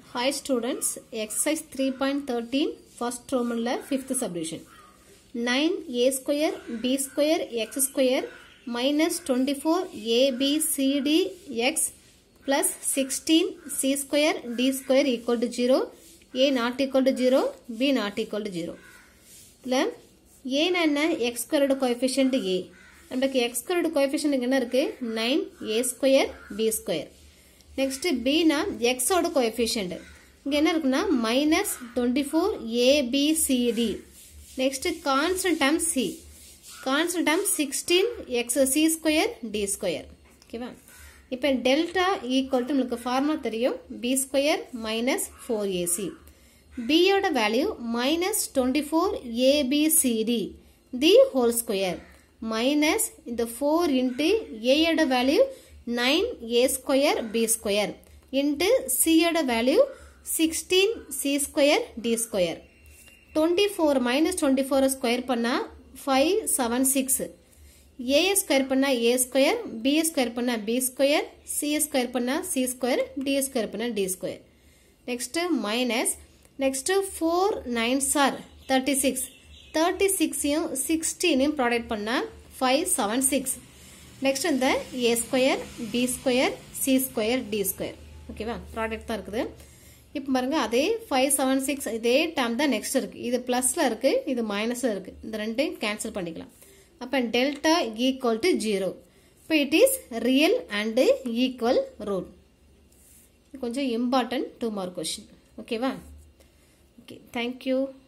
Hi students, exercise 3.13 first Roman la fifth subdivision. 9 a square b square x square minus 24 a b c d x plus 16 c square d square equal to 0 a not equal to 0 b not equal to 0. இதில் ஏன்னா என்ன X ஸ்கொயரோட coefficient ஏ நமக்கு X ஸ்கொயரோட coefficient என்ன இருக்கு nine A square B square next பினா எக்ஸோட கோஎஃபிஷியன்ட் இங்கே என்ன இருக்குன்னா minus twenty four ABCD next constant term C constant term sixteen X C square D square ஓகேவா இப்போ டெல்டா ஈக்குவல் டு நம்மளுக்கு ஃபார்முலா தெரியும் B square minus four AC பியோட value minus twenty four ABCD the whole square minus இந்த four into ஏயோட value nine A square B square into சியோட value sixteen C square D square twenty four minus twenty ஃபோரை square பண்ணால் five seven six A square பண்ணால் A square B square பண்ணால் B square C square பண்ணால் C square D square பண்ணால் D square next minus next four nine sir thirty six thirty சிக்ஸையும் சிக்ஸ்டீனையும் product பண்ணால் five seven six next இந்த A square B square C square D square ஓகேவா product தான் இருக்குது இப்போ பாருங்க அதே ஃபைவ் செவன் சிக்ஸ் இதே டேம் தான் நெக்ஸ்ட் இருக்கு இது பிளஸ்ல இருக்கு இது மைனஸ்ல இருக்கு இந்த ரெண்டையும் கேன்சல் பண்ணிக்கலாம் அப்போ டெல்டா ஈக்குவல் டு ஜீரோ இப்போ it is real and equal rule கொஞ்சம் இம்பார்ட்டன்ட் டூ மார்க் கொஷின் ஓகேவா ஓகே தேங்க்யூ